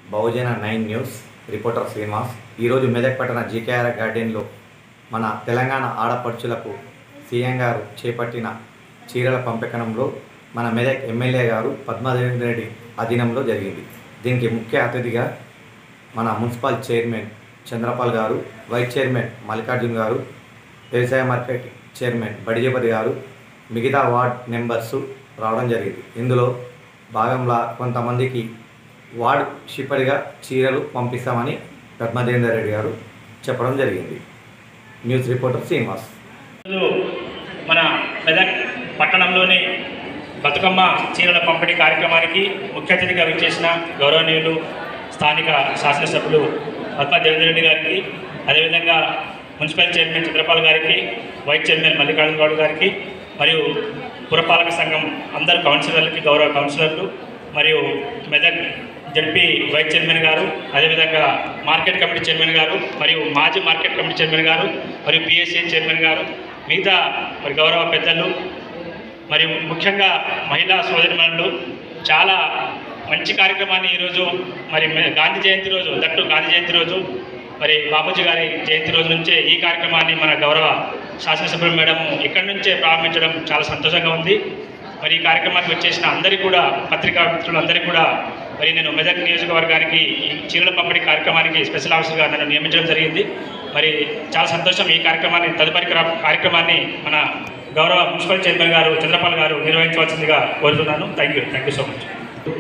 బహుజన nine news reporter Srinivas ఈరోజు మెదక్ పట్టణ జీకేఆర్ గార్డెన్లో మన తెలంగాణ ఆడపడుచులకు సీఎం గారు చేపట్టిన చీరల పంపకనంలో మన మెదక్ ఎమ్మెల్యే గారు పద్మాదేవి రెడ్డి అధీనంలో జరిగింది దీనికి ముఖ్య అతిథిగా మన మున్సిపల్ చైర్మన్ చంద్రపాల్ గారు వైస్ చైర్మన్ మల్లికార్జున్ గారు వ్యవసాయ మార్కెట్ చైర్మన్ బడిజపతి గారు మిగతా వార్డ్ మెంబర్స్ రావడం జరిగింది ఇందులో భాగంలో కొంతమందికి వార్డ్ షిప్పడిగా చీరలు పంపిస్తామని పద్మదేవేందర్ రెడ్డి గారు చెప్పడం జరిగింది న్యూస్ రిపోర్టర్ శ్రీనివాస్ ఈరోజు మన మెదక్ పట్టణంలోని బతుకమ్మ చీరల పంపిణీ కార్యక్రమానికి ముఖ్య అతిథిగా విచ్చేసిన గౌరవనీయులు స్థానిక శాసనసభ్యులు పద్మ దేవేంద్ర రెడ్డి గారికి అదేవిధంగా మున్సిపల్ చైర్మన్ చంద్రపాల్ గారికి వైస్ చైర్మన్ మల్లికార్జున గౌడ్ గారికి మరియు పురపాలక సంఘం అందరు కౌన్సిలర్లకి గౌరవ కౌన్సిలర్లు మరియు మెదక్ జడ్పీ వైస్ చైర్మన్ గారు అదేవిధంగా మార్కెట్ కమిటీ చైర్మన్ గారు మరియు మాజీ మార్కెట్ కమిటీ చైర్మన్ గారు మరియు పిఎస్సీ చైర్మన్ గారు మిగతా మరి గౌరవ పెద్దలు మరియు ముఖ్యంగా మహిళా సోదరిమణులు చాలా మంచి కార్యక్రమాన్ని ఈరోజు మరి మే- గాంధీ జయంతి రోజు దట్టు గాంధీ జయంతి రోజు మరి బాపూజీ గారి జయంతి రోజు నుంచే ఈ కార్యక్రమాన్ని మన గౌరవ శాసనసభ్యులు మేడం ఇక్కడి నుంచే ప్రారంభించడం చాలా సంతోషంగా ఉంది మరి ఈ కార్యక్రమానికి వచ్చేసిన అందరికీ కూడా పత్రికా మిత్రులందరికీ కూడా మరి నేను మెదక్ నియోజకవర్గానికి ఈ చీరల పంపిణీ కార్యక్రమానికి స్పెషల్ ఆఫీసర్గా నన్ను నియమించడం జరిగింది మరి చాలా సంతోషం ఈ కార్యక్రమాన్ని తదుపరి క్ర- కార్యక్రమాన్ని మన గౌరవ మున్సిపల్ చైర్మన్ గారు చంద్రపాల్ గారు నిర్వహించవలసిందిగా కోరుతున్నాను thank you thank you so much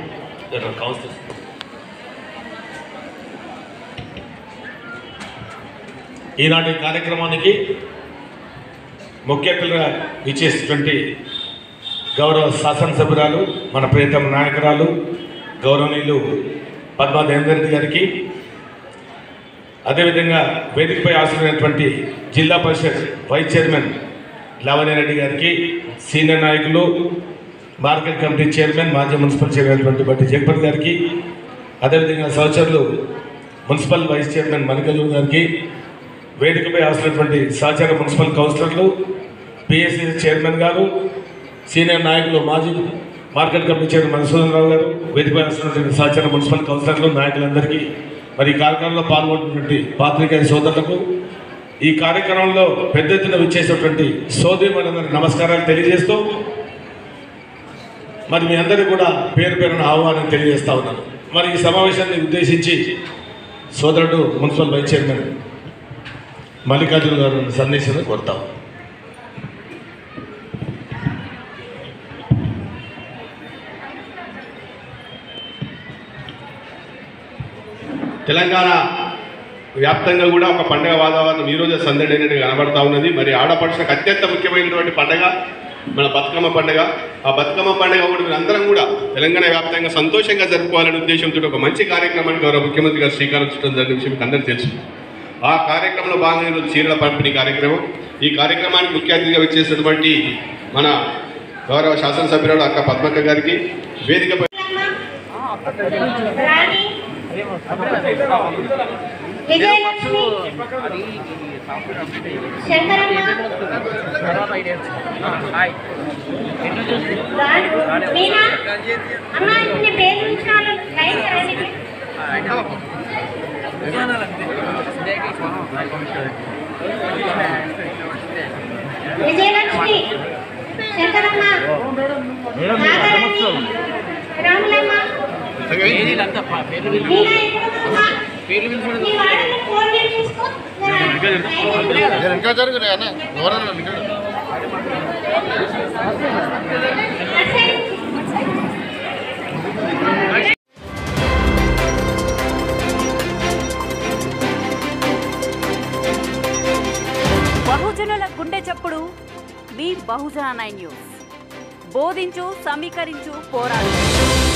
ఈనాటి కార్యక్రమానికి ముఖ్య అతిథిగా ఇచ్చేసినటువంటి గౌరవ శాసనసభ్యురాలు మన ప్రియతమ నాయకురాలు గౌరవనీయులు పద్మా దేవేందర్ రెడ్డి గారికి అదేవిధంగా వేదికపై ఆశ్రమైనటువంటి జిల్లా పరిషత్ వైస్ చైర్మన్ లావణ్యారెడ్డి గారికి సీనియర్ నాయకులు మార్కెట్ కమిటీ చైర్మన్ మాజీ మున్సిపల్ చైర్మన్ బట్టి జగపతి గారికి అదేవిధంగా సహచరులు మున్సిపల్ వైస్ చైర్మన్ మల్లికార్జున గారికి వేదికపై ఆస్తున్నటువంటి సహచార మున్సిపల్ కౌన్సిలర్లు పిఎస్సి చైర్మన్ గారు సీనియర్ నాయకులు మాజీ market committee chairman Madhusudan Rao garu వేదికపై ఆస్తున్నటువంటి సహచార మున్సిపల్ కౌన్సిలర్లు నాయకులందరికీ మరి ఈ కార్యక్రమంలో పాల్గొంటున్నటువంటి పాత్రికేయ సోదరులకు ఈ కార్యక్రమంలో పెద్ద ఎత్తున విచ్చేసినటువంటి సోదరిమణులందరికీ నమస్కారాలు తెలియజేస్తూ మరి మీ అందరికీ కూడా పేరు పేరున ఆహ్వానం తెలియజేస్తా ఉన్నాను మరి ఈ సమావేశాన్ని ఉద్దేశించి సోదరుడు మున్సిపల్ వైస్ చైర్మన్ మల్లికార్జున గారు సందేశం కోరుతాం తెలంగాణ వ్యాప్తంగా కూడా ఒక పండగ వాతావరణం ఈరోజు సందడి అనేది కనబడతా ఉన్నది మరి ఆడపడుచులకు అత్యంత ముఖ్యమైనటువంటి పండగ మన బతుకమ్మ పండగ ఆ బతుకమ్మ పండగ కూడా మీరు అందరం కూడా తెలంగాణ వ్యాప్తంగా సంతోషంగా జరుపుకోవాలనే ఉద్దేశంతో ఒక మంచి కార్యక్రమానికి గౌరవ ముఖ్యమంత్రి గారు శ్రీకారం చుట్టడం జరిగిన విషయం మీకు అందరికీ తెలుసు ఆ కార్యక్రమంలో భాగంగా ఈరోజు చీరల పంపిణీ కార్యక్రమం ఈ కార్యక్రమానికి ముఖ్య అతిథిగా వచ్చేసినటువంటి మన గౌరవ శాసనసభ్యురాలు అక్క పద్మక్క గారికి వేదికపై రాణి విజయలక్ష్మి శంకరమ్మ రాణి మీనా అమ్మ నీ పేరు ఇచ్చిన వాళ్ళు లైన్ రండి విజయలక్ష్మి శంకరమ్మ నాగరాణి రాములమ్మ మీనా ఎక్కడుందమ్మా? నీ వాడిని ఫోన్ చేసి చూసుకో. ఇంకా జరుగుతున్నాయి అన్న ఎవరన్నా ఇంకా అసలు బహుజనుల గుండె చప్పుడు మీ బహుజన నైన్ న్యూస్ బోధించు సమీకరించు పోరాడు